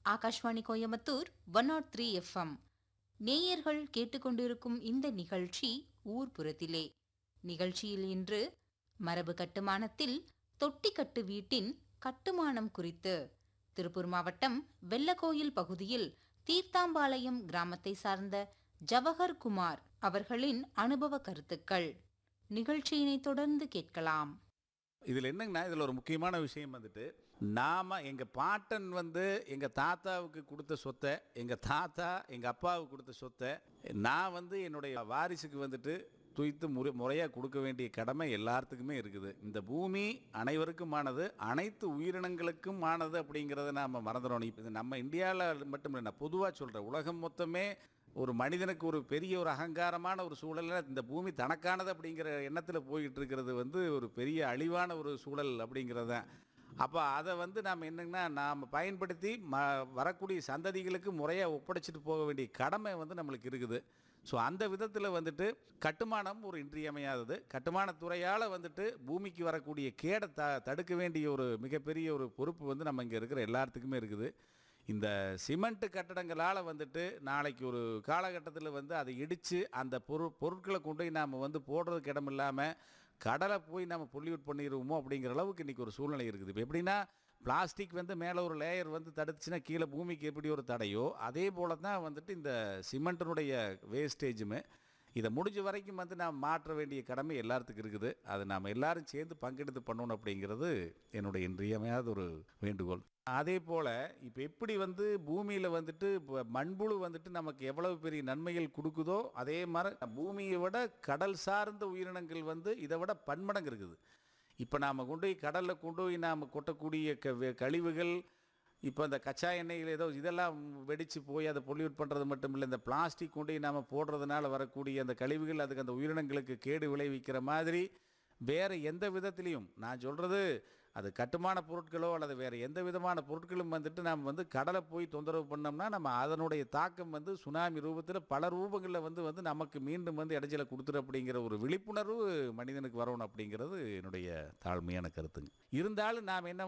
Akashvani Coimbatore one naught three FM நேயர்கள் கேட்டுக்கொண்டிருக்கும் இந்த நிகழ்ச்சி ஊர்புறத்திலே நிகழ்ச்சியில் இன்று மரபு கட்டுமானத்தில் தொட்டிக்கட்டு வீட்டின் கட்டுமானம் குறித்து திருப்பூர் மாவட்டம் வெள்ளக்கோயில் பகுதியில் தீர்த்தாம்பாளையம் கிராமத்தை சார்ந்த ஜவஹர் குமார் அவர்களின் அனுபவ கருத்துக்கள் நிகழ்ச்சியினை தொடர்ந்து கேட்கலாம் இதில் என்னங்கன்னா இதில் ஒரு முக்கியமான விஷயம் வந்துட்டு நாம எங்கள் பாட்டன் வந்து எங்கள் தாத்தாவுக்கு கொடுத்த சொத்தை எங்கள் தாத்தா எங்கள் அப்பாவுக்கு கொடுத்த சொத்தை நான் வந்து என்னுடைய வாரிசுக்கு வந்துட்டு துய்த்து முறை முறையாக கொடுக்க வேண்டிய கடமை எல்லாத்துக்குமே இருக்குது இந்த பூமி அனைவருக்குமானது அனைத்து உயிரினங்களுக்கும் ஆனது அப்படிங்கிறத நாம் மறந்துடணும் இப்போ இது நம்ம இந்தியாவில் மட்டும் இல்லை நான் பொதுவாக சொல்கிறேன் உலகம் மொத்தமே ஒரு மனிதனுக்கு ஒரு பெரிய ஒரு அகங்காரமான ஒரு சூழலில் இந்த பூமி தனக்கானது அப்படிங்கிற எண்ணத்தில் போயிட்டு இருக்கிறது வந்து ஒரு பெரிய அழிவான ஒரு சூழல் அப்படிங்கிறது தான் அப்போ அதை வந்து நாம் என்னங்கன்னா நாம் பயன்படுத்தி ம வரக்கூடிய சந்ததிகளுக்கு முறையாக ஒப்படைச்சிட்டு போக வேண்டிய கடமை வந்து நம்மளுக்கு இருக்குது ஸோ அந்த விதத்தில் வந்துட்டு கட்டுமானம் ஒரு இன்றியமையாதது கட்டுமானத்துறையால் வந்துட்டு பூமிக்கு வரக்கூடிய கேடை த தடுக்க வேண்டிய ஒரு மிகப்பெரிய ஒரு பொறுப்பு வந்து நம்ம இங்கே இருக்கிற எல்லாத்துக்குமே இருக்குது இந்த சிமெண்ட் கட்டடங்களால் வந்துட்டு நாளைக்கு ஒரு காலகட்டத்தில் வந்து அதை இடித்து அந்த பொருள் பொருட்களை கொண்டு போய் நாம் வந்து போடுறதுக்கு இடம் இல்லாமல் கடலை போய் நம்ம பொல்யூட் பண்ணிடுவோமோ அப்படிங்கிற அளவுக்கு இன்றைக்கி ஒரு சூழ்நிலை இருக்குது இப்போ எப்படின்னா பிளாஸ்டிக் வந்து மேலே ஒரு லேயர் வந்து தடுத்துச்சுன்னா கீழே பூமிக்கு எப்படி ஒரு தடையோ அதே போல தான் வந்துட்டு இந்த சிமெண்ட்டினுடைய வேஸ்டேஜுமே இதை முடிஞ்ச வரைக்கும் வந்து நாம் மாற்ற வேண்டிய கடமை எல்லாத்துக்கும் இருக்குது அது நாம் எல்லாரும் சேர்ந்து பங்கெடுத்து பண்ணணும் அப்படிங்கிறது என்னுடைய இன்றியமையாத ஒரு வேண்டுகோள் அதே போல் இப்போ எப்படி வந்து பூமியில் வந்துட்டு இப்போ மண்புழு வந்துட்டு நமக்கு எவ்வளவு பெரிய நன்மைகள் கொடுக்குதோ அதே மாதிரி பூமியை விட கடல் சார்ந்த உயிரினங்கள் வந்து இதை விட பன்மடங்கு இருக்குது இப்போ நாம் கொண்டு போய் கடலில் கொண்டு போய் நாம் கொட்டக்கூடிய க வே- கழிவுகள் இப்போ இந்த கச்சா எண்ணெயில் ஏதோ இதெல்லாம் வெடித்து போய் அதை பொல்யூட் பண்ணுறது மட்டும் இல்லை இந்த பிளாஸ்டிக் கொண்டு போய் நாம் போடுறதுனால வரக்கூடிய அந்த கழிவுகள் அதுக்கு அந்த உயிரினங்களுக்கு கேடு விளைவிக்கிற மாதிரி வேறு எந்த விதத்திலையும் நான் சொல்கிறது அது கட்டுமான பொருட்களோ அல்லது வேறு எந்த விதமான பொருட்களும் வந்துட்டு நாம் வந்து கடலை போய் தொந்தரவு பண்ணோம்னா நம்ம அதனுடைய தாக்கம் வந்து சுனாமி ரூபத்தில் பல ரூபங்களில் வந்து வந்து நமக்கு மீண்டும் வந்து இடைஞ்சலை கொடுத்துரு அப்படிங்கிற ஒரு விழிப்புணர்வு மனிதனுக்கு வரணும் அப்படிங்கிறது என்னுடைய தாழ்மையான கருத்துங்க இருந்தாலும் நாம் என்ன